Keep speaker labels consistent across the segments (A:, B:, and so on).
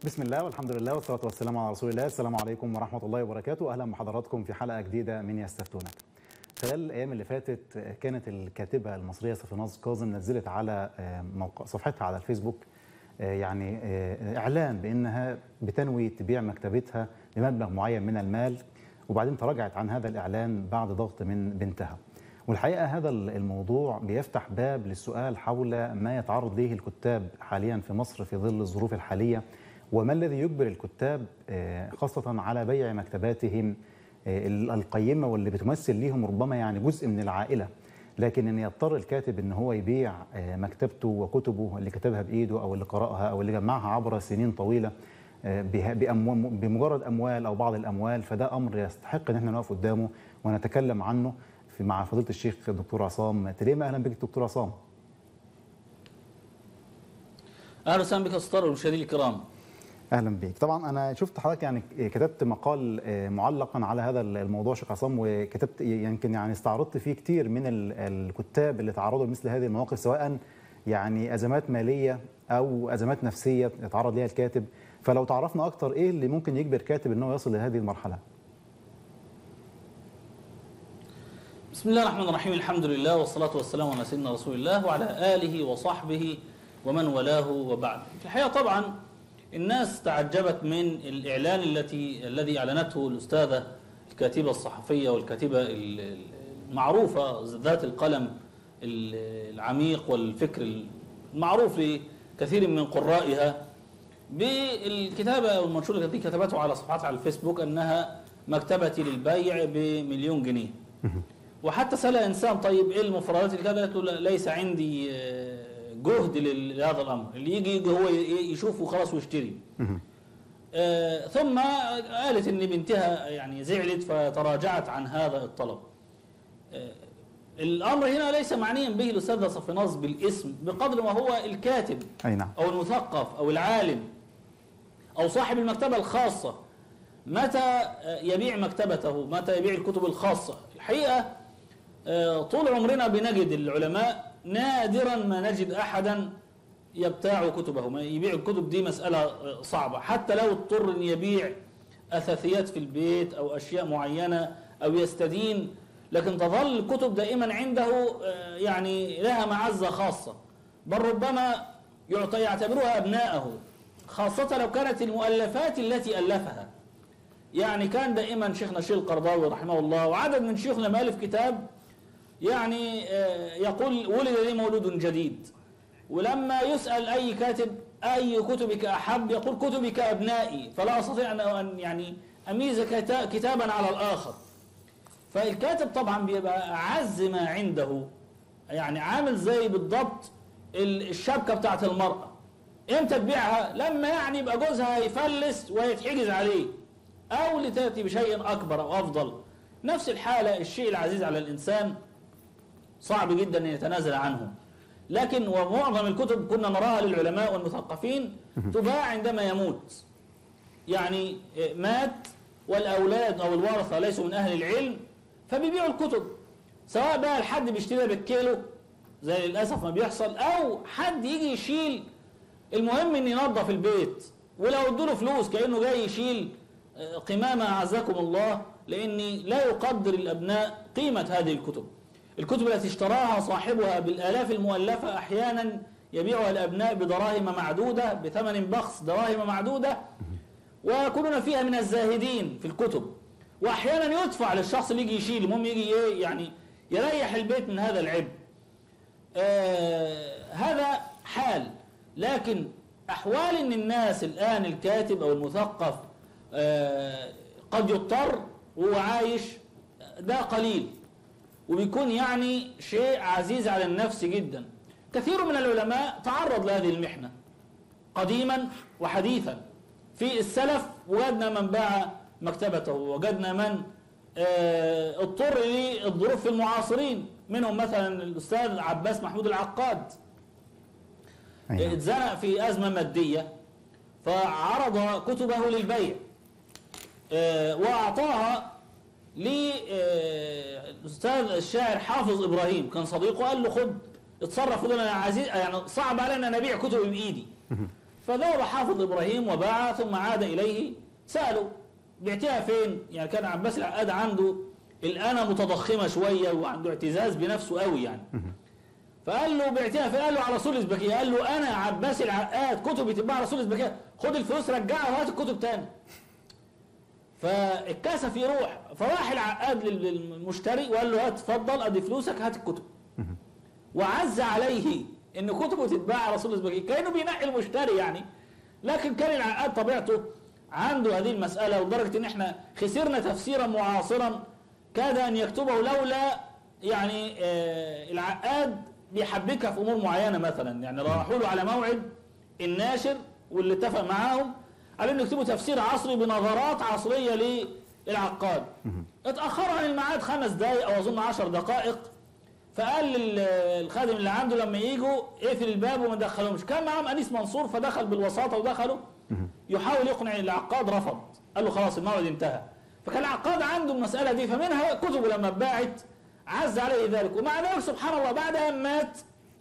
A: بسم الله والحمد لله والصلاة والسلام على رسول الله السلام عليكم ورحمة الله وبركاته أهلا بحضراتكم في حلقة جديدة من يستفتونك خلال الأيام اللي فاتت كانت الكاتبة المصرية صفيناز كاظم نزلت على موقع صفحتها على الفيسبوك يعني إعلان بأنها بتنوي تبيع مكتبتها بمبلغ معين من المال وبعدين تراجعت عن هذا الإعلان بعد ضغط من بنتها والحقيقة هذا الموضوع بيفتح باب للسؤال حول ما يتعرض له الكتاب حاليا في مصر في ظل الظروف الحالية وما الذي يجبر الكتاب خاصة على بيع مكتباتهم القيمة واللي بتمثل ليهم ربما يعني جزء من العائلة لكن ان يضطر الكاتب ان هو يبيع مكتبته وكتبه اللي كتبها بايده او اللي قراها او اللي جمعها عبر سنين طويله بمجرد اموال او بعض الاموال فده امر يستحق ان احنا نقف قدامه ونتكلم عنه في مع فضيله الشيخ الدكتور عصام تريم اهلا بك دكتور عصام
B: اهلا وسهلا بك استاذ المشاهدين الكرام
A: اهلا بيك طبعا انا شفت حضرتك يعني كتبت مقال معلقا على هذا الموضوع شيخ عصام وكتبت يمكن يعني استعرضت فيه كتير من الكتاب اللي تعرضوا لمثل هذه المواقف سواء يعني ازمات ماليه او ازمات نفسيه يتعرض ليها الكاتب فلو تعرفنا اكتر ايه اللي ممكن يجبر كاتب ان هو يصل لهذه المرحله
B: بسم الله الرحمن الرحيم الحمد لله والصلاه والسلام على سيدنا رسول الله وعلى اله وصحبه ومن والاه وبعد في الحقيقه طبعا الناس تعجبت من الإعلان التي الذي أعلنته الأستاذة الكاتبة الصحفية والكاتبة المعروفة ذات القلم العميق والفكر المعروف لكثير من قرائها بالكتابة والمنشور التي كتبته على صفحتها على الفيسبوك أنها مكتبتي للبيع بمليون جنيه وحتى سأل إنسان طيب إيه المفردات اللي قالت له ليس عندي جهد لهذا الامر اللي يجي, يجي هو يشوف وخلاص ويشتري آه ثم قالت ان بنتها يعني زعلت فتراجعت عن هذا الطلب آه الامر هنا ليس معنيا به الاستاذه صفيناز بالاسم بقدر ما هو الكاتب
A: أي نعم.
B: او المثقف او العالم او صاحب المكتبه الخاصه متى يبيع مكتبته متى يبيع الكتب الخاصه الحقيقه آه طول عمرنا بنجد العلماء نادرا ما نجد احدا يبتاع كتبه ما يبيع الكتب دي مساله صعبه حتى لو اضطر ان يبيع اثاثيات في البيت او اشياء معينه او يستدين لكن تظل الكتب دائما عنده يعني لها معزه خاصه بل ربما يعتبرها ابناءه خاصه لو كانت المؤلفات التي الفها يعني كان دائما شيخنا الشيخ القرضاوي رحمه الله وعدد من شيوخنا ما الف كتاب يعني يقول ولد لي مولود جديد ولما يسأل أي كاتب أي كتبك أحب يقول كتبك أبنائي فلا أستطيع أن يعني أميز كتابا على الآخر فالكاتب طبعا بيبقى أعز ما عنده يعني عامل زي بالضبط الشبكة بتاعت المرأة امتى تبيعها لما يعني يبقى جوزها يفلس ويتحجز عليه أو لتأتي بشيء أكبر أو أفضل نفس الحالة الشيء العزيز على الإنسان صعب جدا ان يتنازل عنه لكن ومعظم الكتب كنا نراها للعلماء والمثقفين تباع عندما يموت يعني مات والاولاد او الورثه ليسوا من اهل العلم فبيبيعوا الكتب سواء بقى الحد بيشتريها بالكيلو زي للاسف ما بيحصل او حد يجي يشيل المهم ان ينظف البيت ولو ادوا فلوس كانه جاي يشيل قمامه اعزكم الله لاني لا يقدر الابناء قيمه هذه الكتب الكتب التي اشتراها صاحبها بالآلاف المؤلفة أحيانا يبيعها الأبناء بدراهم معدودة بثمن بخس دراهم معدودة ويكونون فيها من الزاهدين في الكتب وأحيانا يدفع للشخص اللي يجي يشيل المهم يجي إيه يعني يريح البيت من هذا العبء آه هذا حال لكن أحوال إن الناس الآن الكاتب أو المثقف آه قد يضطر وهو عايش ده قليل وبيكون يعني شيء عزيز على النفس جدا كثير من العلماء تعرض لهذه المحنة قديما وحديثا في السلف وجدنا من باع مكتبته وجدنا من اضطر للظروف في المعاصرين منهم مثلا الأستاذ عباس محمود العقاد اتزنق في أزمة مادية فعرض كتبه للبيع وأعطاها للاستاذ الشاعر حافظ ابراهيم كان صديقه قال له خد اتصرف خد انا عزيز يعني صعب علي ان انا ابيع كتبي بايدي فذهب حافظ ابراهيم وباع ثم عاد اليه ساله بعتها فين؟ يعني كان عباس العقاد عنده الآن متضخمة شوية وعنده اعتزاز بنفسه قوي يعني فقال له بعتها فين؟ قال له على رسول الازبكية قال له أنا عباس العقاد كتبي تتباع على رسول الازبكية خد الفلوس رجعها وهات الكتب تاني فاتكسف يروح فراح العقاد لل- للمشتري وقال له هات اتفضل ادي فلوسك هات الكتب وعز عليه ان كتبه تتباع على رسول الازبكية كانه بينقي المشتري يعني لكن كان العقاد طبيعته عنده هذه المسألة لدرجة ان احنا خسرنا تفسيرا معاصرا كاد ان يكتبه لولا يعني آه، العقاد بيحبكها في امور معينة مثلا يعني راحوا له على موعد الناشر واللي اتفق معاهم على انه يكتبوا تفسير عصري بنظرات عصرية للعقاد اتأخروا عن الميعاد خمس دقايق او اظن عشر دقائق فقال لل- الخادم اللي عنده لما يجوا اقفل الباب وما تدخلهمش كان معاهم انيس منصور فدخل بالوساطه ودخلوا يحاول يقنع العقاد رفض قال له خلاص الموعد انتهى فكان العقاد عنده المساله دي فمنها كتبه لما اتباعت عز عليه ذلك ومع ذلك سبحان الله بعد ان مات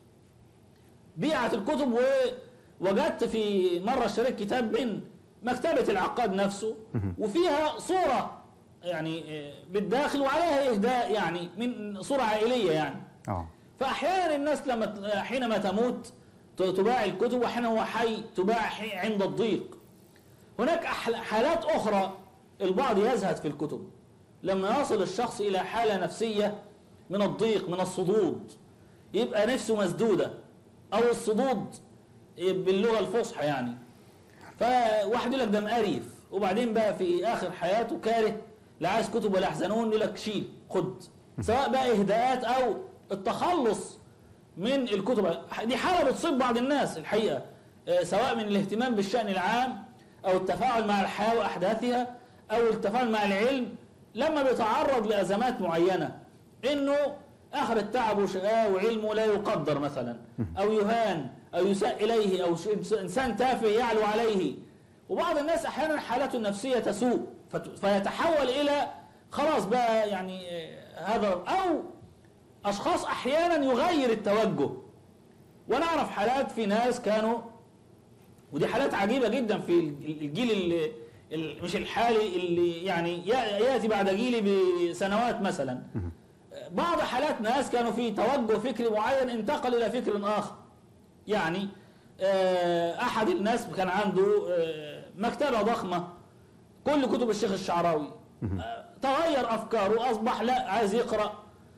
B: بيعت الكتب ووجدت في مره اشتريت كتاب من مكتبه العقاد نفسه وفيها صوره يعني آه، بالداخل وعليها اهداء يعني من صوره عائليه يعني
A: اه
B: فاحيانا الناس لما حينما تموت ت- تباع الكتب واحيانا هو حي تباع حي- عند الضيق هناك أح- حالات اخرى البعض يزهد في الكتب لما يصل الشخص الى حاله نفسيه من الضيق من الصدود يبقى نفسه مسدوده او الصدود باللغه الفصحى يعني فواحد يقول لك ده مقريف وبعدين بقى في اخر حياته كاره لا عايز كتب ولا يحزنون يقول لك شيل خد سواء بقى اهداءات او التخلص من الكتب دي حاله بتصيب بعض الناس الحقيقه آه، سواء من الاهتمام بالشان العام او التفاعل مع الحياه واحداثها او التفاعل مع العلم لما بيتعرض لازمات معينه انه اخر التعب وشقاه وعلمه لا يقدر مثلا او يهان او يساء اليه او ش- انسان تافه يعلو عليه وبعض الناس احيانا حالته النفسيه تسوء فت- فيتحول الى خلاص بقى يعني آه، هذا او اشخاص احيانا يغير التوجه ونعرف حالات في ناس كانوا ودي حالات عجيبه جدا في الجيل اللي ال- مش الحالي اللي يعني يا- ياتي بعد جيلي بسنوات مثلا بعض حالات ناس كانوا في توجه فكري معين انتقل الى فكر اخر يعني آه، احد الناس كان عنده آه، مكتبه ضخمه كل كتب الشيخ الشعراوي آه، تغير افكاره اصبح لا عايز يقرا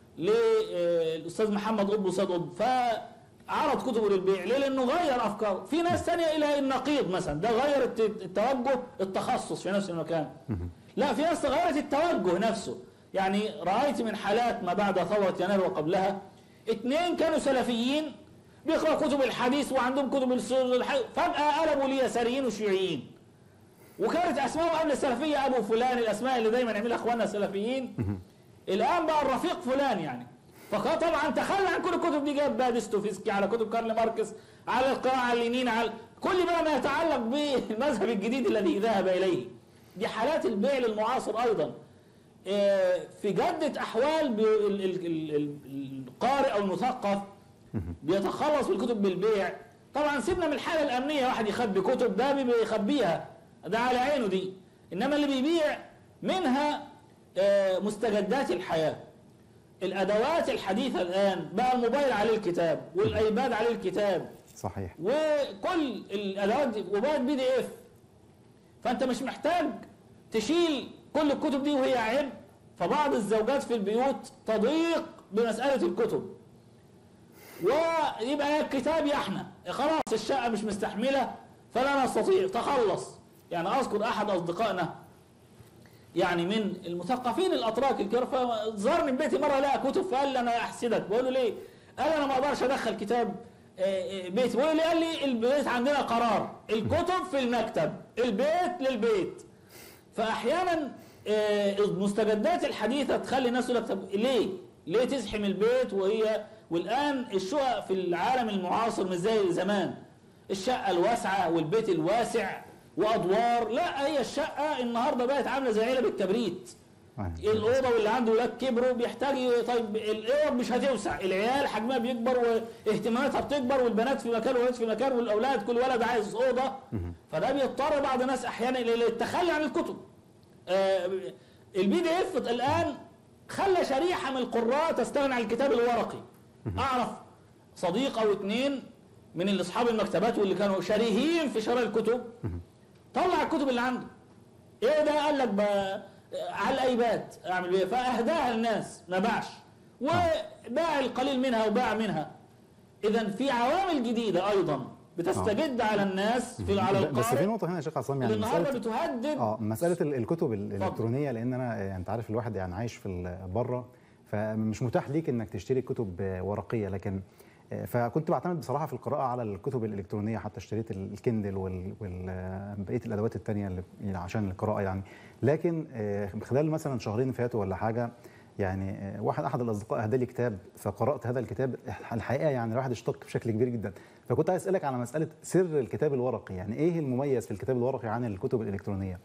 B: للاستاذ محمد قطب وسيد قطب فعرض كتبه للبيع ليه؟ لانه غير افكاره في ناس ثانيه الى النقيض مثلا ده غير الت- التوجه التخصص في نفس المكان لا في ناس غيرت التوجه نفسه يعني رايت من حالات ما بعد ثوره يناير وقبلها اثنين كانوا سلفيين بيقرأوا كتب الحديث وعندهم كتب السر الح- فجأة قلبوا ليساريين وشيوعيين وكانت اسمائهم قبل السلفيه ابو فلان الاسماء اللي دايما يعملها اخواننا السلفيين الان بقى الرفيق فلان يعني فقال طبعا تخلى عن كل الكتب دي جاب بقى ديستوفيسكي على كتب كارل ماركس على القراءه على اليمين على كل بقى ما يتعلق بالمذهب الجديد الذي ذهب اليه دي حالات البيع للمعاصر ايضا آه، في جدة أحوال بي- ال- ال- ال- ال- القارئ أو المثقف بيتخلص بالكتب بالبيع طبعا سيبنا من الحالة الأمنية واحد يخبي كتب ده بيخبيها ده على عينه دي إنما اللي بيبيع منها آه، مستجدات الحياة الأدوات الحديثة الآن بقى الموبايل عليه الكتاب والأيباد عليه الكتاب
A: صحيح
B: وكل الادوات دي وبقت بي دي اف فانت مش محتاج تشيل كل الكتب دي وهي عبء فبعض الزوجات في البيوت تضيق بمساله الكتب ويبقى الكتاب يحنى خلاص الشقه مش مستحمله فلا نستطيع تخلص يعني اذكر احد اصدقائنا يعني من المثقفين الاتراك الكرام فزارني في بيتي مره لقى كتب فقال لي انا احسدك بقول له ليه؟ قال انا ما اقدرش ادخل كتاب آه، آه، بيتي بقول لي قال لي البيت عندنا قرار الكتب في المكتب البيت للبيت فاحيانا آه، المستجدات الحديثه تخلي الناس يقول لك طب ليه؟ ليه تزحم البيت وهي والان الشقق في العالم المعاصر مش زي زمان الشقه الواسعه والبيت الواسع وادوار لا هي الشقه النهارده بقت عامله زي علب الكبريت
A: آه.
B: الاوضه واللي عنده ولاد كبروا بيحتاج طيب الاوض مش هتوسع العيال حجمها بيكبر واهتماماتها بتكبر والبنات في مكان والولاد في مكان والاولاد كل ولد عايز اوضه فده بيضطر بعض الناس احيانا الى التخلي عن الكتب آه، البي دي اف الان خلى شريحه من القراء تستغني عن الكتاب الورقي اعرف صديق او اثنين من اللي اصحاب المكتبات واللي كانوا شريهين في شراء الكتب طلع الكتب اللي عنده ايه ده قال لك ب- على الايباد اعمل ايه فاهداها الناس ما باعش وباع القليل منها وباع منها اذا في عوامل جديده ايضا بتستجد على الناس في على
A: ب- بس في
B: القارئ
A: نقطه هنا يا شيخ عصام
B: اللي
A: يعني
B: النهارده
A: مساله
B: بتهدد
A: اه مساله ال- الكتب ال- الالكترونيه لان انا يعني انت عارف الواحد يعني عايش في بره فمش متاح ليك انك تشتري كتب آه، ورقيه لكن آه، فكنت بعتمد بصراحه في القراءه على الكتب الالكترونيه حتى اشتريت ال- الكندل وبقيه الادوات الثانيه اللي يعني عشان القراءه يعني لكن آه، خلال مثلا شهرين فاتوا ولا حاجه يعني آه، واحد احد الاصدقاء اهدى لي كتاب فقرات هذا الكتاب الحقيقه يعني الواحد اشتق بشكل كبير جدا فكنت عايز اسالك على مساله سر الكتاب الورقي يعني ايه المميز في الكتاب الورقي عن الكتب الالكترونيه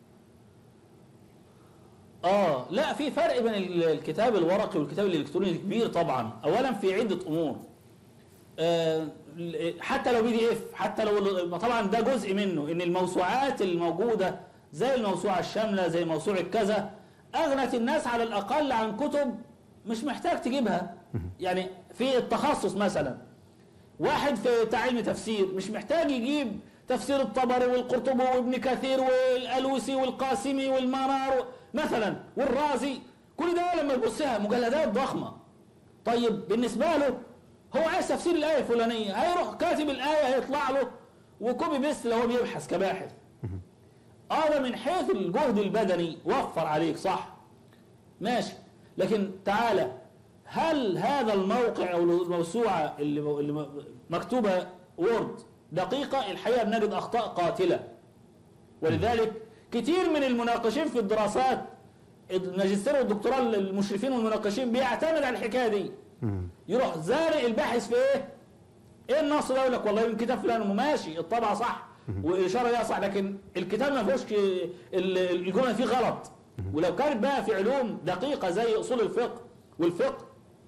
B: اه لا في فرق بين ال- الكتاب الورقي والكتاب الالكتروني كبير طبعا اولا في عده امور آه، حتى لو بي دي اف حتى لو طبعا ده جزء منه ان الموسوعات الموجوده زي الموسوعه الشامله زي موسوعه كذا اغنت الناس على الاقل عن كتب مش محتاج تجيبها يعني في التخصص مثلا واحد في بتاع علم تفسير مش محتاج يجيب تفسير الطبري والقرطبي وابن كثير والالوسي والقاسمي والمنار مثلا والرازي كل ده لما يبصها مجلدات ضخمه طيب بالنسبه له هو عايز تفسير الايه الفلانيه هيروح كاتب الايه هيطلع له وكوبي بيست لو هو بيبحث كباحث اه ده من حيث الجهد البدني وفر عليك صح ماشي لكن تعالى هل هذا الموقع او الموسوعه اللي اللي مكتوبه وورد دقيقه الحقيقه بنجد اخطاء قاتله ولذلك كتير من المناقشين في الدراسات الماجستير والدكتوراه المشرفين والمناقشين بيعتمد على الحكايه دي يروح زارق الباحث في ايه؟ ايه النص ده يقول لك والله من كتاب فلان ماشي الطبعه صح والاشاره دي صح لكن الكتاب ما فيهوش ك- ال- الجمله فيه غلط ولو كانت بقى في علوم دقيقه زي اصول الفقه والفقه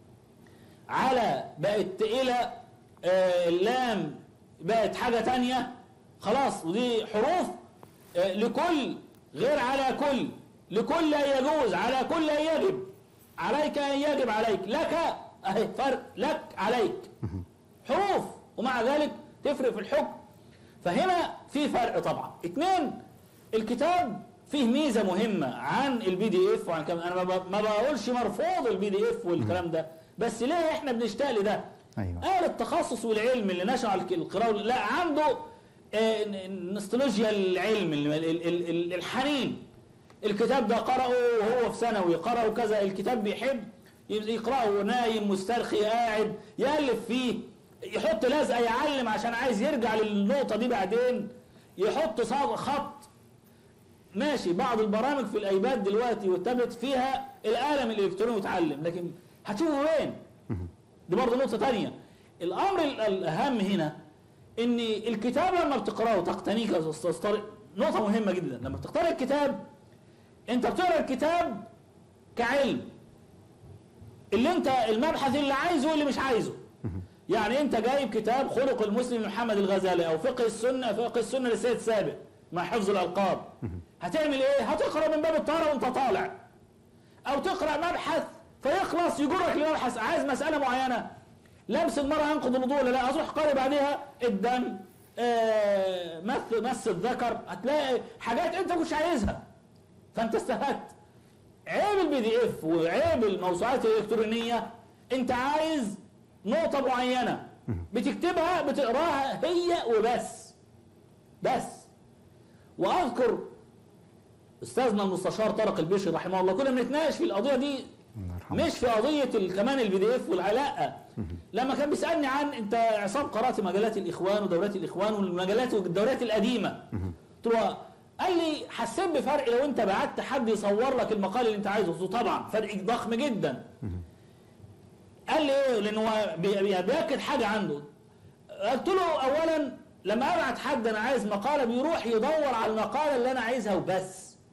B: على بقت تقيله آه، اللام بقت حاجه تانية خلاص ودي حروف آه، لكل غير على كل لكل أن يجوز على كل أن يجب عليك أن يجب عليك لك أهي فرق لك عليك حروف ومع ذلك تفرق في الحكم فهنا في فرق طبعا اثنين الكتاب فيه ميزه مهمه عن البي دي اف وعن كم انا ما ب- ما بقولش مرفوض البي دي اف والكلام ده بس ليه احنا بنشتاق لده
A: ايوه
B: اهل التخصص والعلم اللي نشر الك- القراءه لا عنده آه، ن- نوستالجيا العلم ال- ال- ال- ال- الحنين الكتاب ده قرأه وهو في ثانوي قرأه كذا الكتاب بيحب يقرأه نايم مسترخي قاعد يألف فيه يحط لزقة يعلم عشان عايز يرجع للنقطة دي بعدين يحط صاغ خط ماشي بعض البرامج في الايباد دلوقتي والتابلت فيها القلم الالكتروني وتعلم لكن هتشوفه وين؟ دي برضه نقطة تانية الأمر ال- الأهم هنا إن الكتاب لما بتقرأه تقتنيه كتستر- نقطة مهمة جدا لما بتقرأ الكتاب أنت بتقرأ الكتاب كعلم اللي أنت المبحث اللي عايزه واللي مش عايزه يعني أنت جايب كتاب خلق المسلم لمحمد الغزالي أو فقه السنة فقه السنة للسيد سابق مع حفظ الألقاب هتعمل إيه؟ هتقرأ من باب الطهارة وأنت طالع او تقرا مبحث فيخلص يجرك لمبحث عايز مساله معينه لمس المراه ينقض الوضوء ولا لا هتروح قاري بعدها الدم آه، مس مس الذكر هتلاقي حاجات انت مش عايزها فانت استفدت عيب البي دي اف وعيب الموسوعات الالكترونيه انت عايز نقطه معينه بتكتبها بتقراها هي وبس بس واذكر استاذنا المستشار طارق البشري رحمه الله كنا بنتناقش في القضيه دي
A: الله يرحمه.
B: مش في قضيه ال- كمان البي دي اف لا لما كان بيسالني عن انت عصام قرات مجلات الاخوان ودورات الاخوان والمجلات والدورات القديمه قلت له قال لي حسيت بفرق لو انت بعت حد يصور لك المقال اللي انت عايزه قلت له طبعا فرق ضخم جدا قال لي ايه لان هو بي- بي- بياكد حاجه عنده قلت له اولا لما ابعت حد انا عايز مقاله بيروح يدور على المقاله اللي انا عايزها وبس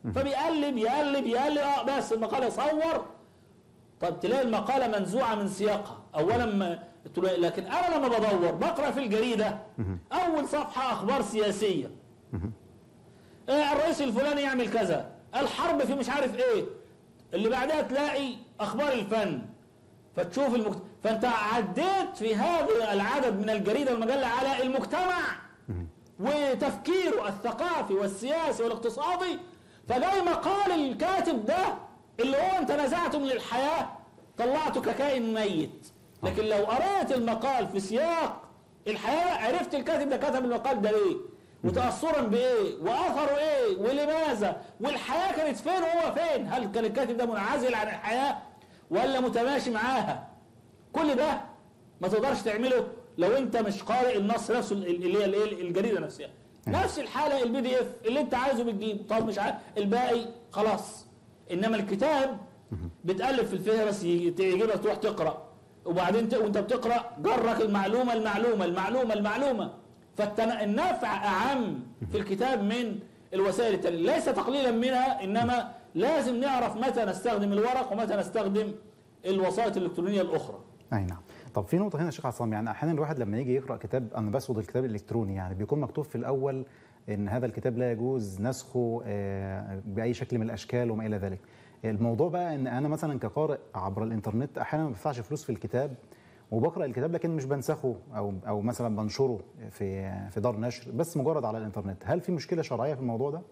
B: فبيقلب يقلب يقلب اه بس المقاله يصور طب تلاقي المقاله منزوعه من سياقها اولا ما تلاقي- لكن انا لما بدور بقرا في الجريده اول صفحه اخبار سياسيه آه، الرئيس الفلاني يعمل كذا الحرب في مش عارف ايه اللي بعدها تلاقي اخبار الفن فتشوف المجت... فانت عديت في هذا العدد من الجريده والمجله على المجتمع وتفكيره الثقافي والسياسي والاقتصادي فجاي مقال الكاتب ده اللي هو انت نزعته من الحياه طلعته ككائن ميت لكن لو قرأت المقال في سياق الحياه عرفت الكاتب ده كتب المقال ده ليه وتأثرا بإيه وأثره إيه ولماذا والحياة كانت فين وهو فين هل كان الكاتب ده منعزل عن الحياة ولا متماشي معاها كل ده ما تقدرش تعمله لو انت مش قارئ النص نفسه اللي هي الايه الجريده نفسها نفس الحاله البي دي اف اللي انت عايزه بتجيبه طب مش عارف الباقي خلاص انما الكتاب بتالف في الفهرس يجيبك تروح تقرا وبعدين ت... وانت بتقرا جرك المعلومه المعلومه المعلومه المعلومه فالنفع اعم في الكتاب من الوسائل التالية ليس تقليلا منها انما لازم نعرف متى نستخدم الورق ومتى نستخدم الوسائط الالكترونيه الاخرى
A: اي نعم طب في نقطه هنا يا شيخ عصام يعني احيانا الواحد لما يجي يقرا كتاب انا بقصد الكتاب الالكتروني يعني بيكون مكتوب في الاول ان هذا الكتاب لا يجوز نسخه آه، باي شكل من الاشكال وما الى ذلك الموضوع بقى ان انا مثلا كقارئ عبر الانترنت احيانا ما بدفعش فلوس في الكتاب وبقرا الكتاب لكن مش بنسخه او او مثلا بنشره في في دار نشر بس مجرد على الانترنت هل في مشكله شرعيه في الموضوع ده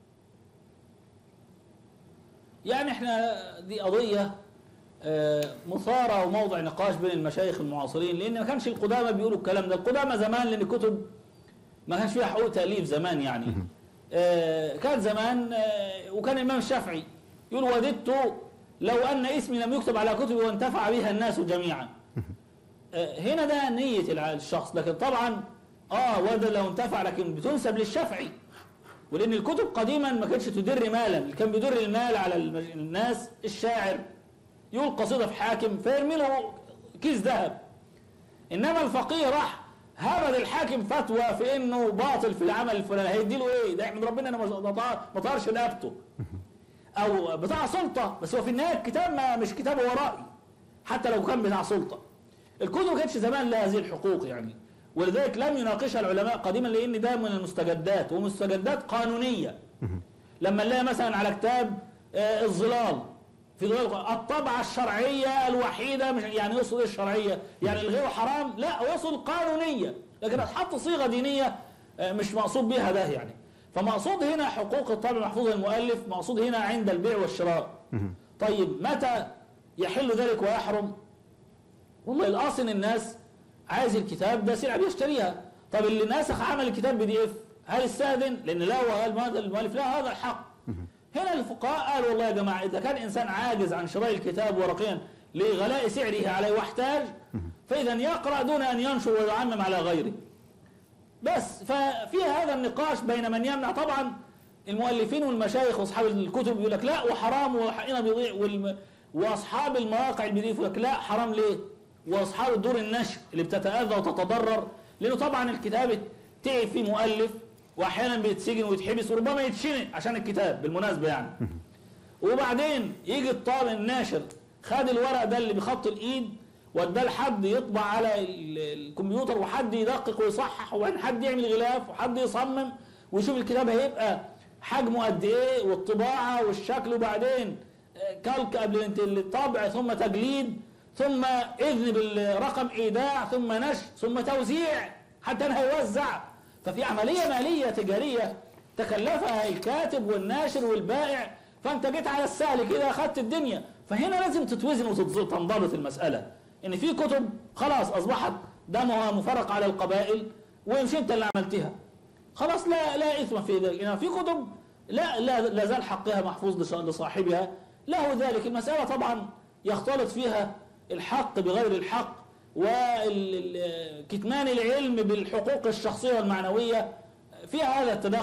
B: يعني احنا دي قضيه آه، مثاره وموضع نقاش بين المشايخ المعاصرين لان ما كانش القدامى بيقولوا الكلام ده القدامى زمان لان الكتب ما كانش فيها حقوق تاليف زمان يعني آه، كان زمان آه، وكان الامام الشافعي يقول وددت لو ان اسمي لم يكتب على كتبي وانتفع بها الناس جميعا آه، هنا ده نيه الع- الشخص لكن طبعا اه ورد لو انتفع لكن بتنسب للشافعي ولان الكتب قديما ما كانتش تدر مالا اللي كان بيدر المال على المج- الناس الشاعر يقول قصيده في حاكم فيرمي له كيس ذهب انما الفقيه راح هبد الحاكم فتوى في انه باطل في العمل الفلاني هيدي له ايه ده يحمد ربنا انا ما طار- ما طارش رقبته او بتاع سلطه بس هو في النهايه الكتاب ما مش كتاب ورائي حتى لو كان بتاع سلطه الكتب ما كانتش زمان لها هذه الحقوق يعني ولذلك لم يناقشها العلماء قديما لان ده من المستجدات ومستجدات قانونيه لما نلاقي مثلا على كتاب آه، الظلال في ظلال الطبعة الشرعية الوحيدة مش يعني يقصد ايه الشرعية؟ يعني الغير حرام؟ لا هو يقصد قانونية لكن هتحط صيغة دينية آه، مش مقصود بها ده يعني فمقصود هنا حقوق الطابع محفوظ المؤلف مقصود هنا عند البيع والشراء طيب متى يحل ذلك ويحرم؟ والله الاصل الناس عايز الكتاب ده سلعه بيشتريها طب اللي ناسخ عمل الكتاب بي دي اف هل استاذن لان لا وهل المؤلف لا هذا الحق هنا الفقهاء قالوا والله يا جماعه اذا كان انسان عاجز عن شراء الكتاب ورقيا لغلاء سعره عليه واحتاج فاذا يقرا دون ان ينشر ويعمم على غيره بس ففي هذا النقاش بين من يمنع طبعا المؤلفين والمشايخ واصحاب الكتب يقول لك لا وحرام وحقنا بيضيع والم... واصحاب المواقع اللي بيضيفوا لك لا حرام ليه؟ واصحاب الدور النشر اللي بتتاذى وتتضرر لانه طبعا الكتاب تعب فيه مؤلف واحيانا بيتسجن ويتحبس وربما يتشنق عشان الكتاب بالمناسبه يعني وبعدين يجي الطالب الناشر خد الورق ده اللي بخط الايد واداه لحد يطبع على ال- الكمبيوتر وحد يدقق ويصحح وبعدين حد يعمل غلاف وحد يصمم ويشوف الكتاب هيبقى حجمه قد ايه والطباعه والشكل وبعدين آه، كلك قبل الت- الطبع ثم تجليد ثم اذن بالرقم ايداع ثم نشر ثم توزيع حتى انه هيوزع ففي عمليه ماليه تجاريه تكلفها الكاتب والناشر والبائع فانت جيت على السهل كده اخدت الدنيا فهنا لازم تتوزن وتنضبط المساله ان في كتب خلاص اصبحت دمها مفرق على القبائل ومش انت اللي عملتها خلاص لا لا اثم في ذلك انما في كتب لا لا لا زال حقها محفوظ لص- لصاحبها له ذلك المساله طبعا يختلط فيها الحق بغير الحق وكتمان العلم بالحقوق الشخصيه والمعنويه فيها هذا التدخل